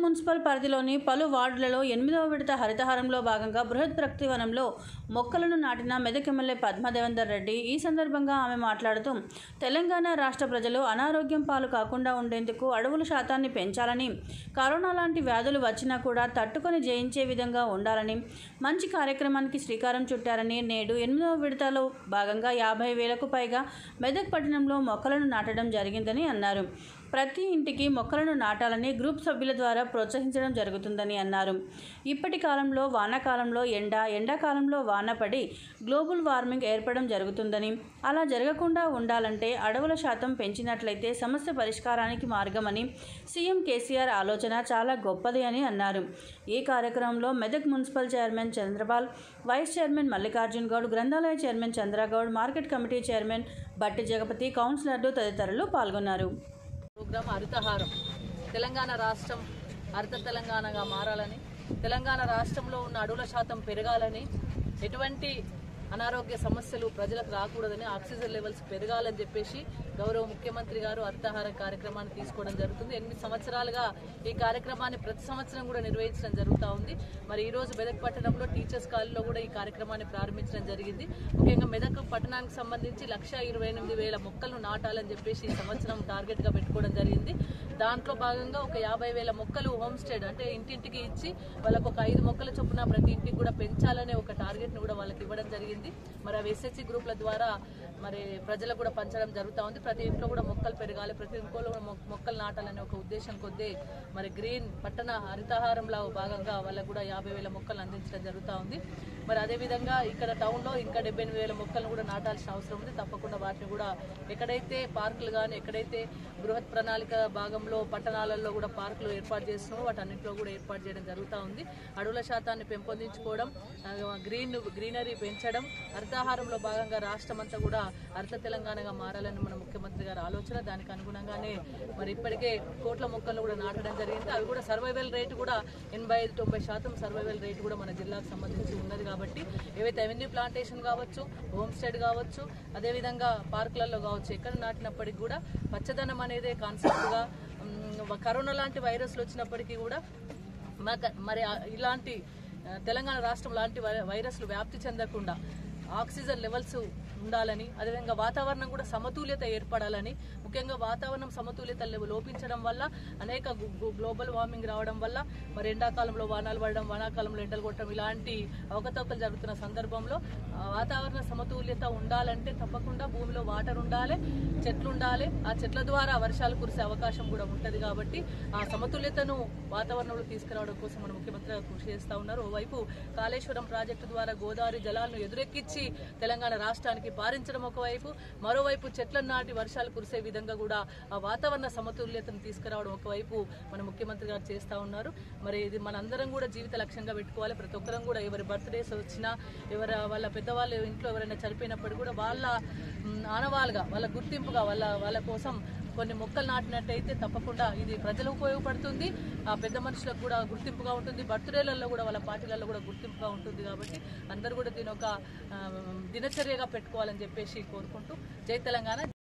municipal పరిధిలోని పలు వార్డులలో ఎనిమిదవ విడత హరితహారంలో భాగంగా బృహత్ ప్రకృతి వనంలో మొక్కలను నాటిన మెదక్ ఎమ్మెల్యే పద్మదేవేందర్ రెడ్డి ఈ సందర్భంగా ఆమె మాట్లాడుతూ తెలంగాణ రాష్ట్ర ప్రజలు అనారోగ్యం పాలు కాకుండా ఉండేందుకు అడవుల శాతాన్ని పెంచాలని కరోనా లాంటి వ్యాధులు వచ్చినా కూడా తట్టుకొని జయించే విధంగా ఉండాలని మంచి కార్యక్రమానికి శ్రీకారం చుట్టారని నేడు ఎనిమిదవ విడతలో భాగంగా యాభై వేలకు పైగా మెదక్ పట్టణంలో మొక్కలను నాటడం జరిగిందని అన్నారు ప్రతి ఇంటికి మొక్కలను నాటాలని గ్రూప్ సభ్యుల ద్వారా ప్రోత్సహించడం జరుగుతుందని అన్నారు ఇప్పటి కాలంలో వానాకాలంలో ఎండ ఎండాకాలంలో వాన పడి గ్లోబల్ వార్మింగ్ ఏర్పడడం జరుగుతుందని అలా జరగకుండా ఉండాలంటే అడవుల శాతం పెంచినట్లయితే సమస్య పరిష్కారానికి మార్గమని సీఎం కేసీఆర్ ఆలోచన చాలా గొప్పది అని అన్నారు ఈ కార్యక్రమంలో Medak municipal chairman Chandrapal vice chairman Mallikarjun Goud గ్రంథాలయ chairman Chandragoud market committee chairman Batti Jagapathi కౌన్సిలర్లు తదితరులు పాల్గొన్నారు ప్రోగ్రాం హరితహారం తెలంగాణ రాష్ట్రం హరిత తెలంగాణగా మారాలని తెలంగాణ రాష్ట్రంలో ఉన్న అడవుల శాతం పెరగాలని ఎటువంటి అనారోగ్య సమస్యలు ప్రజలకు రాకూడదని ఆక్సిజన్ లెవెల్స్ పెరగాలని చెప్పేసి గౌరవ ముఖ్యమంత్రి గారు హరితహార కార్యక్రమాన్ని తీసుకోవడం జరుగుతుంది ఎనిమిది సంవత్సరాలుగా ఈ కార్యక్రమాన్ని ప్రతి సంవత్సరం కూడా నిర్వహించడం జరుగుతూ ఉంది మరి ఈ రోజు మెదక్ పట్టణంలో టీచర్స్ కాలేజీలో కూడా ఈ కార్యక్రమాన్ని ప్రారంభించడం జరిగింది ముఖ్యంగా మెదక్ పట్టణానికి సంబంధించి లక్ష ఇరవై ఎనిమిది వేల మొక్కలను నాటాలని చెప్పేసి ఈ సంవత్సరం టార్గెట్ గా పెట్టుకోవడం జరిగింది దాంట్లో భాగంగా ఒక యాభై వేల మొక్కలు హోమ్ స్టేడ్ అంటే ఇంటింటికి ఇచ్చి వాళ్ళకు ఒక ఐదు మొక్కల చొప్పున ప్రతి ఇంటికి కూడా పెంచాలనే ఒక టార్గెట్ ను కూడా వాళ్ళకి ఇవ్వడం జరిగింది మరి అవి ఎస్ఎస్సి గ్రూప్ల ద్వారా మరి ప్రజలకు కూడా పంచడం జరుగుతూ ఉంది ప్రతి ఇంట్లో కూడా మొక్కలు పెరగాలి ప్రతి ఇంట్లో కూడా మొ- మొక్కలు నాటాలనే ఒక ఉద్దేశం కొద్దీ మరి గ్రీన్ పట్టణ హరితహారంలో భాగంగా వాళ్ళకు కూడా యాభై వేల మొక్కలు అందించడం జరుగుతూ ఉంది మరి అదేవిధంగా ఇక్కడ టౌన్లో ఇంకా డెబ్బై ఎనిమిది వేల మొక్కలను కూడా నాటాల్సిన అవసరం ఉంది తప్పకుండా వాటిని కూడా ఎక్కడైతే పార్కులు కానీ ఎక్కడైతే బృహత్ ప్రణాళిక భాగంలో పట్టణాలలో కూడా పార్కులు ఏర్పాటు చేస్తున్నామో వాటన్నింటిలో కూడా ఏర్పాటు చేయడం జరుగుతూ ఉంది అడవుల శాతాన్ని పెంపొందించుకోవడం ఆ, గ్రీన్ గ్రీనరీ పెంచడం హరితహారంలో భాగంగా రాష్ట్రం అంతా కూడా హరిత తెలంగాణగా మారాలని మన ముఖ్యమంత్రి గారి ఆలోచన దానికి అనుగుణంగానే మరి ఇప్పటికే కోట్ల మొక్కలను కూడా నాటడం జరిగింది అవి కూడా సర్వైవల్ రేటు కూడా ఎనభై ఐదు తొంభై శాతం సర్వైవల్ రేటు కూడా మన జిల్లాకు సంబంధించి ఉన్నది కాబట్టి ఏవైతే అవెన్యూ ప్లాంటేషన్ కావచ్చు హోమ్ స్టేడ్ కావచ్చు అదేవిధంగా పార్కులలో కావచ్చు ఎక్కడ నాటినప్పటికీ కూడా పచ్చదనం అనేదే కాన్సెప్ట్గా మ్, కరోనా లాంటి వైరస్లు వచ్చినప్పటికీ కూడా మాక- మరి ఆ- ఇలాంటి ఆ, తెలంగాణ రాష్ట్రం లాంటి వై- వైరస్లు వ్యాప్తి చెందకుండా ఆక్సిజన్ లెవెల్స్ ఉండాలని అదేవిధంగా వాతావరణం కూడా సమతుల్యత ఏర్పడాలని ముఖ్యంగా వాతావరణం సమతుల్యత లెవెల్ లోపించడం వల్ల అనేక గు- గు- గ్లోబల్ వార్మింగ్ రావడం వల్ల మరి ఎండాకాలంలో వానాలు పడడం వానాకాలంలో ఎండలు కొట్టడం ఇలాంటి అవకతవకలు జరుగుతున్న సందర్భంలో ఆ వాతావరణ సమతుల్యత ఉండాలంటే తప్పకుండా భూమిలో వాటర్ ఉండాలి చెట్లు ఉండాలి ఆ చెట్ల ద్వారా వర్షాలు కురిసే అవకాశం కూడా ఉంటది కాబట్టి ఆ సమతుల్యతను వాతావరణంలో తీసుకురావడం కోసం మన ముఖ్యమంత్రి గారు కృషి చేస్తా ఉన్నారు ఓవైపు కాళేశ్వరం ప్రాజెక్టు ద్వారా గోదావరి జలాలను ఎదురెక్కించి తెలంగాణ రాష్ట్రానికి పారించడం ఒకవైపు మరోవైపు చెట్లను నాటి వర్షాలు కురిసే విధంగా కూడా ఆ వాతావరణ సమతుల్యతను తీసుకురావడం ఒకవైపు మన ముఖ్యమంత్రి గారు చేస్తా ఉన్నారు మరి ఇది మనందరం కూడా జీవిత లక్ష్యంగా పెట్టుకోవాలి ప్రతి ఒక్కరం కూడా ఎవరి బర్త్డేస్ వచ్చినా ఎవరి వాళ్ళ పెద్దవాళ్ళు ఇంట్లో ఎవరైనా చనిపోయినప్పుడు కూడా వాళ్ళ మ్, ఆనవాలుగా వాళ్ళ గుర్తింపుగా వాళ్ళ వాళ్ళ కోసం కొన్ని మొక్కలు నాటినట్టయితే తప్పకుండా ఇది ప్రజలకు ఉపయోగపడుతుంది ఆ పెద్ద మనుషులకు కూడా గుర్తింపుగా ఉంటుంది బర్త్డేలలో కూడా వాళ్ళ పార్టీలలో కూడా గుర్తింపుగా ఉంటుంది కాబట్టి అందరూ కూడా దీని ఒక ఆ, దినచర్యగా పెట్టుకోవాలని చెప్పేసి కోరుకుంటూ జై తెలంగాణ